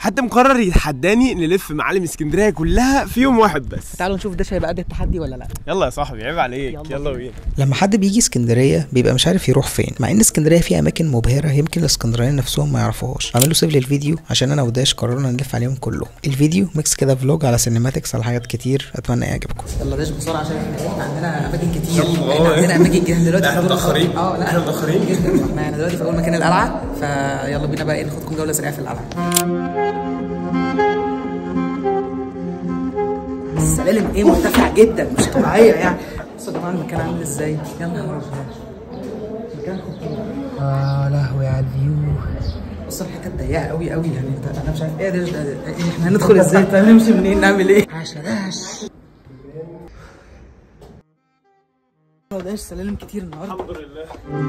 حتى مقرر يتحداني نلف معالم اسكندريه كلها في يوم واحد بس تعالوا نشوف ده هيبقى قد التحدي ولا لا يلا يا صاحبي عيب عليك يلا يلا بينا لما حد بيجي اسكندريه بيبقى مش عارف يروح فين مع ان اسكندريه فيها اماكن مبهره يمكن الاسكندرانيين نفسهم ما يعرفوهاش عملوا سيف للفيديو عشان انا وداش قررنا نلف عليهم كلهم الفيديو ميكس كده فلوج على سينماتكس على حاجات كتير اتمنى يعجبكم يلا داش بسرعه عشان احنا احنا عندنا اماكن كتير يلا، احنا اه. عندنا اماكن كتير دلوقتي احنا في أول متأخرين. الخط. اه لا احنا متأخرين. جدا احنا دلوقتي في اول مكان القلعه فيلا بينا بقى ايه ناخدكم جوله سريعه في القلعه السلالم ايه مرتفعه جدا مش طبيعيه يعني بصوا يا جماعه المكان عامل ازاي يا نهار ابيض مكان خطير اه لهوي على الفيو بص الحته ضيقه قوي قوي يعني انت انا مش عارف ايه ده, ده, ده إيه احنا هندخل ازاي طيب نمشي منين نعمل ايه عشان داش داش سلالم كتير النهارده الحمد لله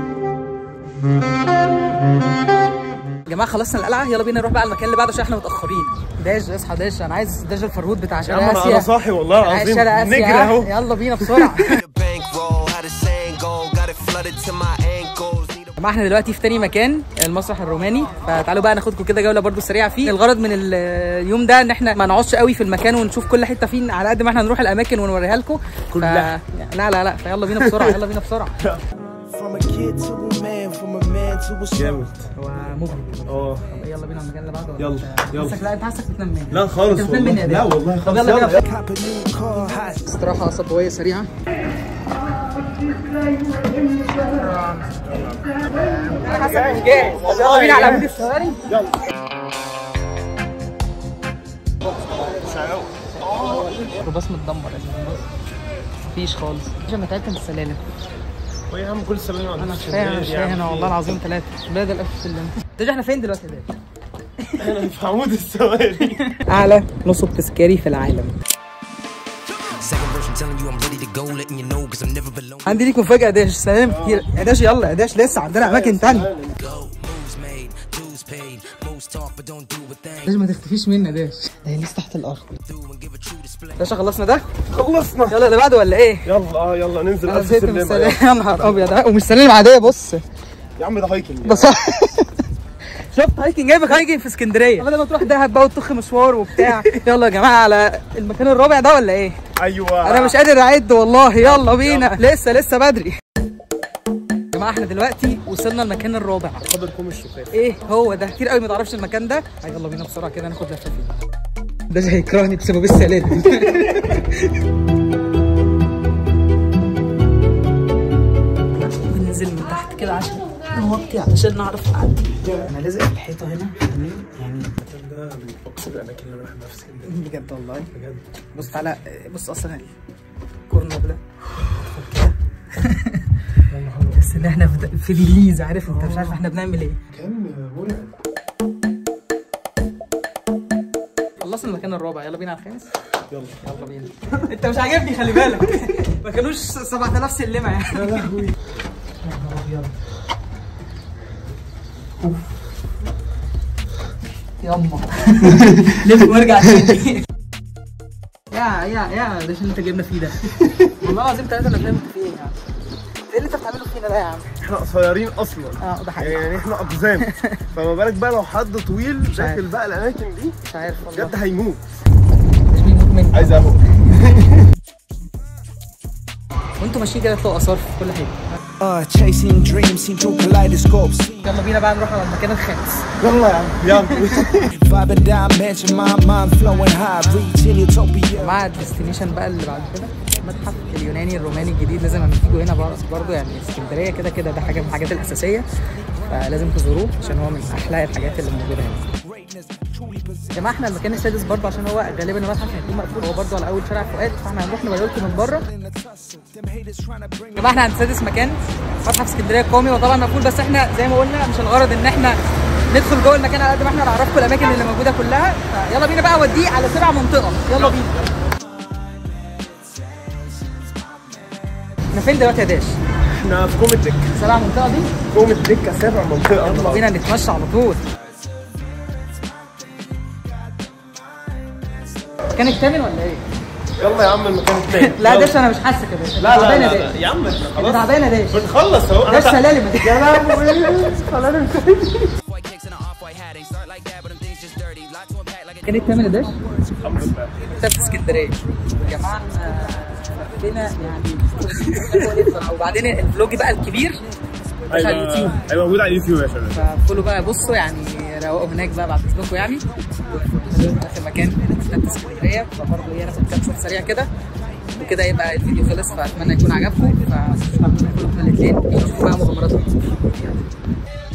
يا جماعه خلصنا القلعه يلا بينا نروح بقى المكان اللي بعده عشان احنا متاخرين داش اصحى داش انا عايز داش الفرهود بتاع يا شرق عم انا اسيا أنا صاحي والله أنا عايز العظيم شرق اسيا نجري اهو يلا بينا بسرعه bankroll, how the saying go, got it flooded to my ankles. Need a يا جماعه احنا دلوقتي في تاني مكان المسرح الروماني فتعالوا بقى ناخدكم كده جوله برده سريعه فيه الغرض من ال- اليوم ده ان احنا ما نقعدش قوي في المكان ونشوف كل حته فين على قد ما احنا نروح الاماكن ونوريها لكم كلها. ف... لا لا لا فيلا بينا بسرعه يلا بينا بسرعه From a kid to a man, from a man to a son. جامد هو مبهج اه طب يلا بينا المكان اللي بعده ولا يلا، أنت يلا. حاسك لا انت حاسك بتنام مني لا خالص انت بتنام والله مني يا لا داد. والله طب خالص يلا بينا Cop a new car, hot استراحه صبويه سريعه انا حاسك مش جاهز طب يلا بينا على عمود السواري الرباص متدمر اساسا بص مفيش خالص مفيش انا تعبت من السلالم يا عم كل سلام على انا مش فاهم مش فاهم انا والله العظيم ثلاثه بدل الف سلم ده احنا فين دلوقتي ده انا في عمود السواري اعلى نصب تذكاري في العالم Second version telling you I'm ready to go, letting you know, cause I'm never below. عندي ليك مفاجاه يا داش سلام كتير يا داش يلا يا داش لسه عندنا اماكن تانية Go, moves made, dues paid. Most talk, but don't do a thing. داش ما تختفيش منا داش ده لسه تحت الارض Through and give a true display. داش خلصنا ده خلصنا يلا اللي بعده ولا ايه يلا اه يلا ننزل انا ألف زهقت من سلمة. السلام يا نهار ابيض ها، ومش سلالم عاديه بص يا عم ده هايكنج بس شفت هايكنج جايبك هايكنج في اسكندريه بدل ما تروح دهب بقى وتطخ مشوار وبتاع يلا يا جماعه على المكان الرابع ده ولا ايه ايوه انا مش قادر اعد والله يلا بينا لسه لسه بدري يا جماعه احنا دلوقتي وصلنا المكان الرابع خضر كوم الشفاف ايه هو ده كتير قوي ما تعرفش المكان ده يلا بينا بسرعه كده ناخد لفه فيه ده هيكرهني بسبب السلالم بننزل من تحت كده عشان نوطي علشان نعرف نعدي انا لازق في الحيطه هنا يعني ده من اقصى الاماكن اللي بحبها في اسكندريه بجد والله بجد بص تعالى بص اصلا كورنر ده بس ان احنا في في ديليز عارف انت مش عارف احنا بنعمل ايه كان مرعب خلصنا المكان الرابع يلا بينا على الخامس يلا يلا بينا انت مش عاجبني خلي بالك ما كانوش 7000 سلمه يعني يا لهوي يما لف وارجع تاني يا يا يا ده اللي انت جايبنا فيه ده والله العظيم ثلاثه انا فهمت فيه ايه يعني ايه اللي انت بتعمله فينا ده يا عم احنا قصيرين اصلا اه ده حقيقي يعني احنا اقزام فما بالك بقى لو حد طويل عارف. داخل بقى الاماكن دي مش عارف والله بجد هيموت مش بيموت مني عايز اهو وانتوا ماشيين كده تلاقوا اثار في كل حته Uh, chasing dreams, seen through kaleidoscopes. يلا بينا بقى نروح على المكان الخامس يلا يا عم يلا Vibing dimension, my mind flowing high, reaching utopia. مع الديستنيشن بقى اللي بعد كده المتحف اليوناني الروماني الجديد لازم لما تيجوا هنا بر- برضه يعني اسكندريه كده كده ده حاجه من الحاجات الاساسيه فلازم تزوروه عشان هو من احلى الحاجات اللي موجوده هنا يا جماعه احنا المكان السادس برضه عشان هو غالبا المتحف هيكون مقفول هو برضه على اول شارع فؤاد فاحنا هنروح نوريه لكم من بره يا جماعه احنا عند سادس مكان متحف اسكندريه القومي وطبعا مقفول بس احنا زي ما قلنا مش الغرض ان احنا ندخل جوه المكان على قد ما احنا نعرفكم الاماكن اللي موجوده كلها يلا بينا بقى اوديه على سبع منطقه يلا بينا احنا فين دلوقتي يا داش؟ احنا في كوم الدكه سبع منطقه دي كوم الدكه سابع منطقه يلا بينا نتمشى على طول كان الثامن ولا ايه؟ يلا يا عم المكان التاني لا يلا. داش انا مش حاسك يا داش لا لا تعبان لا, يا لا. داش يا عم احنا انت خلاص تعبان يا داش بنخلص اهو داش سلالم يا داش. يا لهوي خلاص White kicks and an off-white hat ain't start like that, but them things just dirty. Lot to unpack. كانت تعمل داش الحمد لله مكتبة اسكندرية يا جماعة آه، لفينا يعني وبعدين الفلوج بقى الكبير مش على اليوتيوب هيبقى موجود على اليوتيوب يا شباب فكله بقى بصوا يعني روقوا هناك بقى بعد اذنكم يعني اخر مكان مكتبة اسكندرية فبرضه ايه ناخد كام شوط سريع كده وكده يبقى الفيديو خلص فاتمنى يكون عجبكم فشكرا لكم الاثنين نشوف بقى مغامراتكم